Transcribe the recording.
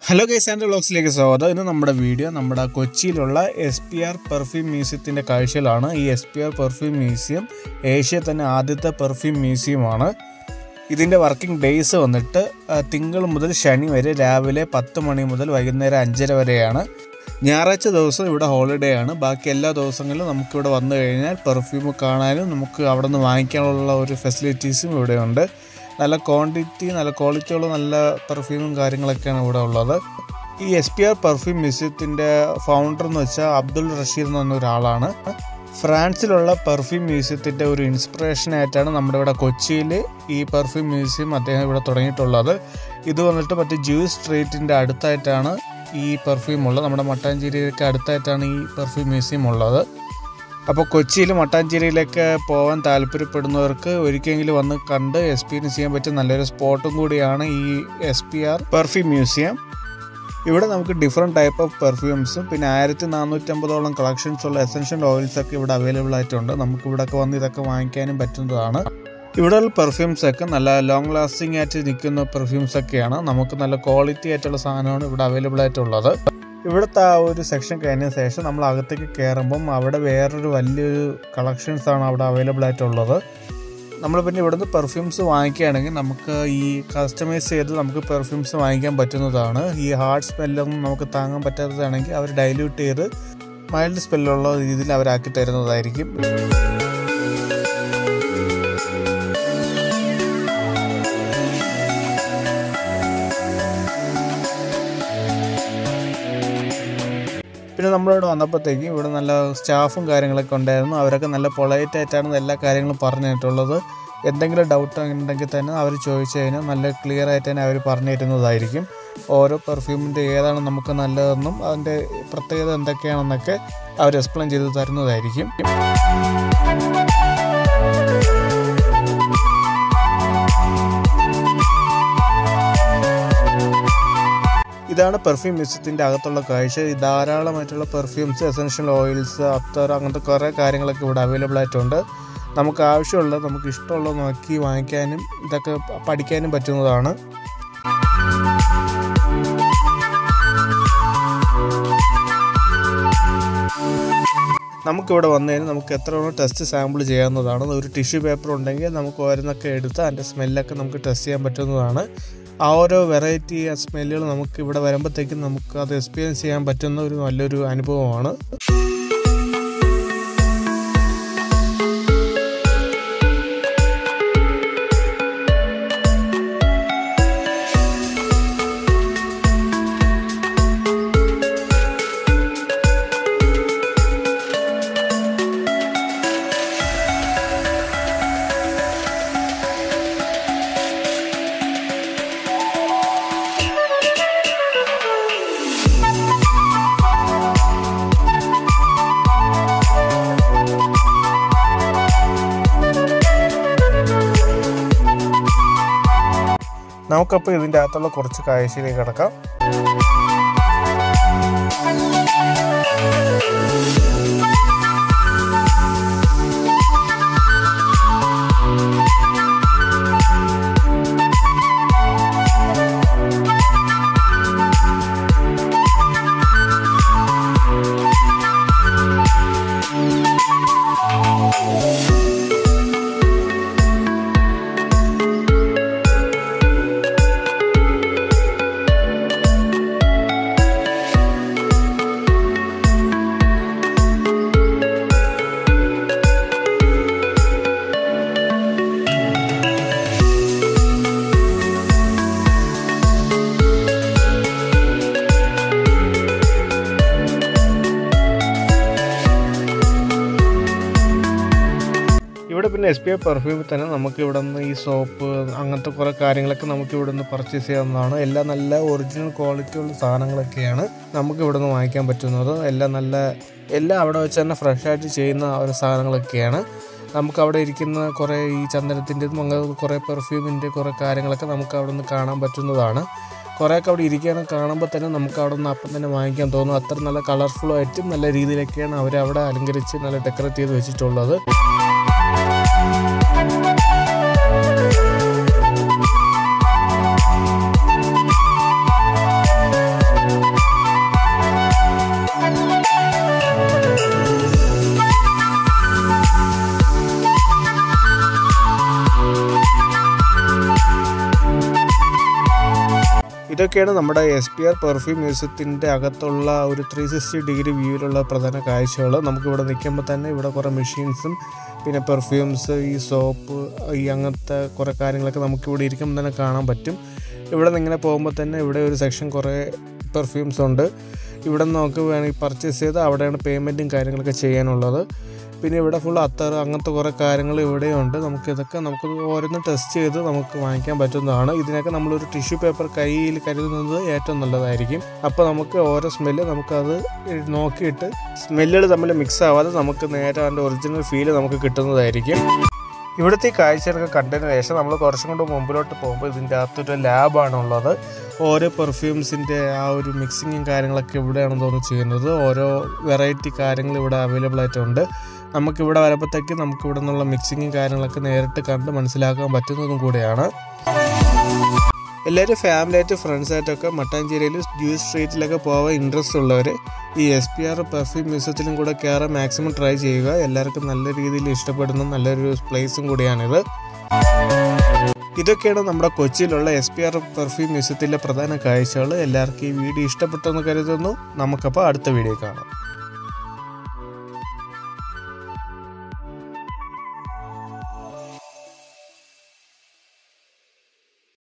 hello guys and വ്ളോഗ്സിലേക്ക് സ്വാഗതം ഇന്ന് നമ്മുടെ വീഡിയോ നമ്മുടെ കൊച്ചിയിലുള്ള എസ് പി ആർ പെർഫ്യൂം മ്യൂസിയത്തിൻ്റെ കാഴ്ചയിലാണ് ഈ S P R perfume museum Asia തന്നെ ആദ്യത്തെ പെർഫ്യൂം മ്യൂസിയമാണ് ഇതിൻ്റെ വർക്കിംഗ് ഡേയ്സ് വന്നിട്ട് ആ, തിങ്കൾ മുതൽ ശനി വരെ രാവിലെ പത്ത് മണി മുതൽ വൈകുന്നേരം അഞ്ചര വരെയാണ് ഞായറാഴ്ച ദിവസം ഇവിടെ ഹോളിഡേ ആണ് ബാക്കി എല്ലാ ദിവസങ്ങളിലും നമുക്കിവിടെ വന്നു കഴിഞ്ഞാൽ പെർഫ്യൂം കാണാനും നമുക്ക് അവിടെ നിന്ന് വാങ്ങിക്കാനുള്ള ഒരു ഫെസിലിറ്റീസും ഇവിടെയുണ്ട് നല്ല ക്വാണ്ടിറ്റി നല്ല ക്വാളിറ്റിയുള്ള നല്ല പെർഫ്യൂമും കാര്യങ്ങളൊക്കെയാണ് ഇവിടെ ഉള്ളത് ഈ എസ് പി ആർ പെർഫ്യൂം മ്യൂസിയത്തിൻ്റെ ഫൗണ്ടർ എന്ന് വെച്ചാൽ അബ്ദുൾ റഷീദ് എന്ന് പറഞ്ഞ ഒരാളാണ് ഫ്രാൻസിലുള്ള പെർഫ്യൂം മ്യൂസിയത്തിൻ്റെ ഒരു ഇൻസ്പിറേഷൻ ആയിട്ടാണ് നമ്മുടെ ഇവിടെ കൊച്ചിയിൽ ഈ പെർഫ്യൂം മ്യൂസിയം അദ്ദേഹം ഇവിടെ തുടങ്ങിയിട്ടുള്ളത് ഇത് വന്നിട്ട് മറ്റേ ജ്യൂസ് സ്ട്രീറ്റിൻ്റെ അടുത്തായിട്ടാണ് ഈ പെർഫ്യൂം ഉള്ളത് നമ്മുടെ മട്ടാഞ്ചേരിയൊക്കെ അടുത്തായിട്ടാണ് ഈ പെർഫ്യൂം മ്യൂസിയം ഉള്ളത് അപ്പോൾ കൊച്ചിയിൽ മട്ടാഞ്ചേരിയിലേക്ക് പോകാൻ താല്പര്യപ്പെടുന്നവർക്ക് ഒരിക്കലെങ്കിലും വന്ന് കണ്ട് എക്സ്പീരിയൻസ് ചെയ്യാൻ പറ്റിയ നല്ലൊരു സ്പോട്ടും കൂടിയാണ് ഈ S P R perfume museum ഇവിടെ നമുക്ക് ഡിഫറെൻറ്റ് ടൈപ്പ് ഓഫ് പെർഫ്യൂംസും പിന്നെ ആയിരത്തി നാനൂറ്റമ്പതോളം കളക്ഷൻസ് ഉള്ള എസെൻഷ്യൽ ഓയിൽസ് ഒക്കെ ഇവിടെ അവൈലബിൾ ആയിട്ടുണ്ട് നമുക്ക് ഇവിടെയൊക്കെ വന്ന് ഇതൊക്കെ വാങ്ങിക്കാനും പറ്റുന്നതാണ് ഇവിടെയുള്ള പെർഫ്യൂംസ് ഒക്കെ നല്ല ലോങ് ലാസ്റ്റിംഗ് ആയിട്ട് നിൽക്കുന്ന പെർഫ്യൂംസ് ഒക്കെയാണ് നമുക്ക് നല്ല ക്വാളിറ്റി ആയിട്ടുള്ള സാധനമാണ് ഇവിടെ അവൈലബിൾ ആയിട്ടുള്ളത് ഇവിടുത്തെ ആ ഒരു സെക്ഷൻ കഴിഞ്ഞ ശേഷം നമ്മൾ അകത്തേക്ക് കയറുമ്പം അവിടെ വേറൊരു വലിയൊരു കളക്ഷൻസ് ആണ് അവിടെ അവൈലബിൾ ആയിട്ടുള്ളത് നമ്മൾ പിന്നെ ഇവിടുന്ന് പെർഫ്യൂംസ് വാങ്ങിക്കുകയാണെങ്കിൽ നമുക്ക് ഈ കസ്റ്റമൈസ് ചെയ്ത് നമുക്ക് പെർഫ്യൂംസ് വാങ്ങിക്കാൻ പറ്റുന്നതാണ് ഈ ഹാർഡ് സ്മെല്ലൊന്നും നമുക്ക് താങ്ങാൻ പറ്റാത്തതാണെങ്കിൽ അവർ ഡൈല്യൂട്ട് ചെയ്ത് മൈൽഡ് സ്മെല്ലുള്ള രീതിയിൽ അവരാക്കി തരുന്നതായിരിക്കും പിന്നെ നമ്മളിവിടെ വന്നപ്പോഴത്തേക്കും ഇവിടെ നല്ല സ്റ്റാഫും കാര്യങ്ങളൊക്കെ ഉണ്ടായിരുന്നു അവരൊക്കെ നല്ല പൊളൈറ്റ് ആയിട്ടാണ് എല്ലാ കാര്യങ്ങളും പറഞ്ഞു തന്നിട്ടുള്ളത് എന്തെങ്കിലും ഡൗട്ട് ഉണ്ടെങ്കിൽ തന്നെ അവർ ചോദിച്ചു കഴിഞ്ഞാൽ നല്ല ക്ലിയർ ആയിട്ട് തന്നെ അവർ പറഞ്ഞു തരുന്നതായിരിക്കും ഓരോ പെർഫ്യൂമിൻ്റെ ഏതാണ് നമുക്ക് നല്ലതെന്നും അതിൻ്റെ പ്രത്യേകത എന്തൊക്കെയാണെന്നൊക്കെ അവർ എക്സ്പ്ലെയിൻ ചെയ്ത് തരുന്നതായിരിക്കും ഇതാണ് പെർഫ്യൂം മ്യൂസിയത്തിൻ്റെ അകത്തുള്ള കാഴ്ച ഈ ധാരാളമായിട്ടുള്ള പെർഫ്യൂംസ് എസെൻഷ്യൽ ഓയിൽസ് അത്തർ അങ്ങനത്തെ കുറേ കാര്യങ്ങളൊക്കെ ഇവിടെ അവൈലബിൾ ആയിട്ടുണ്ട് നമുക്ക് ആവശ്യമുള്ളത് നമുക്ക് ഇഷ്ടമുള്ളത് നോക്കി വാങ്ങിക്കാനും ഇതൊക്കെ പഠിക്കാനും പറ്റുന്നതാണ് നമുക്കിവിടെ വന്നു കഴിഞ്ഞാൽ നമുക്ക് എത്ര വേണോ ടെസ്റ്റ് സാമ്പിൾ ചെയ്യാവുന്നതാണ് ഒരു ടിഷ്യൂ പേപ്പർ ഉണ്ടെങ്കിൽ നമുക്ക് ഓരോന്നൊക്കെ എടുത്ത് അതിൻ്റെ സ്മെല്ലൊക്കെ നമുക്ക് ടെസ്റ്റ് ചെയ്യാൻ പറ്റുന്നതാണ് ആ ഓരോ വെറൈറ്റി സ്മെല്ലുകൾ നമുക്ക് ഇവിടെ വരുമ്പോഴത്തേക്കും നമുക്ക് അത് എക്സ്പീരിയൻസ് ചെയ്യാൻ പറ്റുന്ന ഒരു നല്ലൊരു അനുഭവമാണ് നമുക്കപ്പോൾ ഇതിൻ്റെ അകത്തുള്ള കുറച്ച് കാഴ്ചയിലേക്ക് കിടക്കാം ഇവിടെ പിന്നെ എസ് പി ഐ പെർഫ്യൂമിൽ തന്നെ നമുക്ക് ഇവിടെ നിന്ന് ഈ സോപ്പ് അങ്ങനത്തെ കുറേ കാര്യങ്ങളൊക്കെ നമുക്ക് ഇവിടെ നിന്ന് പർച്ചേസ് ചെയ്യാവുന്നതാണ് എല്ലാം നല്ല ഒറിജിനൽ ക്വാളിറ്റി ഉള്ള സാധനങ്ങളൊക്കെയാണ് നമുക്ക് ഇവിടെ നിന്ന് വാങ്ങിക്കാൻ പറ്റുന്നത് എല്ലാം നല്ല എല്ലാം അവിടെ വെച്ച് തന്നെ ഫ്രഷ് ആയിട്ട് ചെയ്യുന്ന ഒരു സാധനങ്ങളൊക്കെയാണ് നമുക്ക് അവിടെ ഇരിക്കുന്ന കുറേ ഈ ചന്ദനത്തിൻ്റെതും അങ്ങനെ കുറേ പെർഫ്യൂമിൻ്റെ കുറേ കാര്യങ്ങളൊക്കെ നമുക്ക് അവിടെ നിന്ന് കാണാൻ പറ്റുന്നതാണ് കുറേയൊക്കെ അവിടെ ഇരിക്കാനും കാണുമ്പോൾ തന്നെ നമുക്ക് അവിടെ നിന്ന് അപ്പം തന്നെ വാങ്ങിക്കാൻ തോന്നും അത്ര നല്ല കളർഫുൾ ആയിട്ടും നല്ല രീതിയിലൊക്കെയാണ് അവർ അവിടെ അലങ്കരിച്ച് നല്ല ഡെക്കറേറ്റ് ചെയ്ത് വെച്ചിട്ടുള്ളത് ഇതൊക്കെയാണ് നമ്മുടെ എസ് പി ആർ പെർഫ്യൂം മ്യൂസിയത്തിൻ്റെ അകത്തുള്ള ഒരു ത്രീ സിക്സ്റ്റി ഡിഗ്രി വ്യൂവിലുള്ള പ്രധാന കാഴ്ചകൾ നമുക്കിവിടെ നിൽക്കുമ്പോൾ തന്നെ ഇവിടെ കുറേ മെഷീൻസും പിന്നെ പെർഫ്യൂംസ് ഈ സോപ്പ് ഈ അങ്ങനത്തെ കുറേ കാര്യങ്ങളൊക്കെ നമുക്കിവിടെ ഇരിക്കുമ്പോൾ തന്നെ കാണാൻ പറ്റും ഇവിടെ നിന്ന് ഇങ്ങനെ പോകുമ്പോൾ തന്നെ ഇവിടെ ഒരു സെക്ഷൻ കുറേ പെർഫ്യൂംസ് ഉണ്ട് ഇവിടെ നിന്ന് നമുക്ക് വേണമെങ്കിൽ പർച്ചേസ് ചെയ്ത് അവിടെയാണ് പേയ്മെൻറ്റും കാര്യങ്ങളൊക്കെ ചെയ്യാനുള്ളത് പിന്നെ ഇവിടെ ഫുൾ അത്തർ അങ്ങനത്തെ കുറേ കാര്യങ്ങൾ ഇവിടെയുണ്ട് നമുക്ക് ഇതൊക്കെ നമുക്ക് ഓരോന്ന് ടെസ്റ്റ് ചെയ്ത് നമുക്ക് വാങ്ങിക്കാൻ പറ്റുന്നതാണ് ഇതിനൊക്കെ നമ്മളൊരു ടിഷ്യൂ പേപ്പർ കയ്യിൽ കരുതുന്നത് ഏറ്റവും നല്ലതായിരിക്കും അപ്പോൾ നമുക്ക് ഓരോ സ്മെല്ല് നമുക്കത് നോക്കിയിട്ട് സ്മെല്ലുകൾ തമ്മിൽ മിക്സ് ആവാതെ നമുക്ക് നേരെ അതിൻ്റെ ഒറിജിനൽ ഫീല് നമുക്ക് കിട്ടുന്നതായിരിക്കും ഇവിടുത്തെ ഈ കാഴ്ചകളൊക്കെ കണ്ടതിന് ശേഷം നമ്മൾ കുറച്ചും കൂടെ മുമ്പിലോട്ട് പോകുമ്പോൾ ഇതിൻ്റെ അകത്തൊരു ലാബാണ് ഉള്ളത് ഓരോ പെർഫ്യൂംസിൻ്റെ ആ ഒരു മിക്സിങ്ങും കാര്യങ്ങളൊക്കെ ഇവിടെയാണ് തോന്നുന്നു ചെയ്യുന്നത് ഓരോ വെറൈറ്റി കാര്യങ്ങൾ ഇവിടെ അവൈലബിൾ ആയിട്ടുണ്ട് നമുക്കിവിടെ വരുമ്പോഴത്തേക്ക് നമുക്ക് ഇവിടെ നിന്നുള്ള മിക്സിങ്ങും കാര്യങ്ങളൊക്കെ നേരിട്ട് കണ്ട് മനസ്സിലാക്കാൻ പറ്റുന്നതും കൂടെയാണ് എല്ലാവരും ഫാമിലിയായിട്ട് ഫ്രണ്ട്സായിട്ടൊക്കെ മട്ടാഞ്ചേരിയിൽ ജ്യൂസ് സ്ട്രീറ്റിലൊക്കെ പോകാൻ ഇൻട്രസ്റ്റ് ഉള്ളവർ ഈ എസ് പി ആർ പെർഫ്യൂം മ്യൂസിയത്തിലും കൂടെ കയറാൻ മാക്സിമം ട്രൈ ചെയ്യുക എല്ലാവർക്കും നല്ല രീതിയിൽ ഇഷ്ടപ്പെടുന്ന നല്ലൊരു പ്ലേസും കൂടിയാണിത് ഇതൊക്കെയാണ് നമ്മുടെ കൊച്ചിയിലുള്ള എസ് പി ആർ പെർഫ്യൂം മ്യൂസിയത്തിലെ പ്രധാന കാഴ്ചകൾ എല്ലാവർക്കും ഈ വീഡിയോ ഇഷ്ടപ്പെട്ടെന്ന് കരുതുന്നു നമുക്കപ്പോൾ അടുത്ത വീഡിയോ കാണാം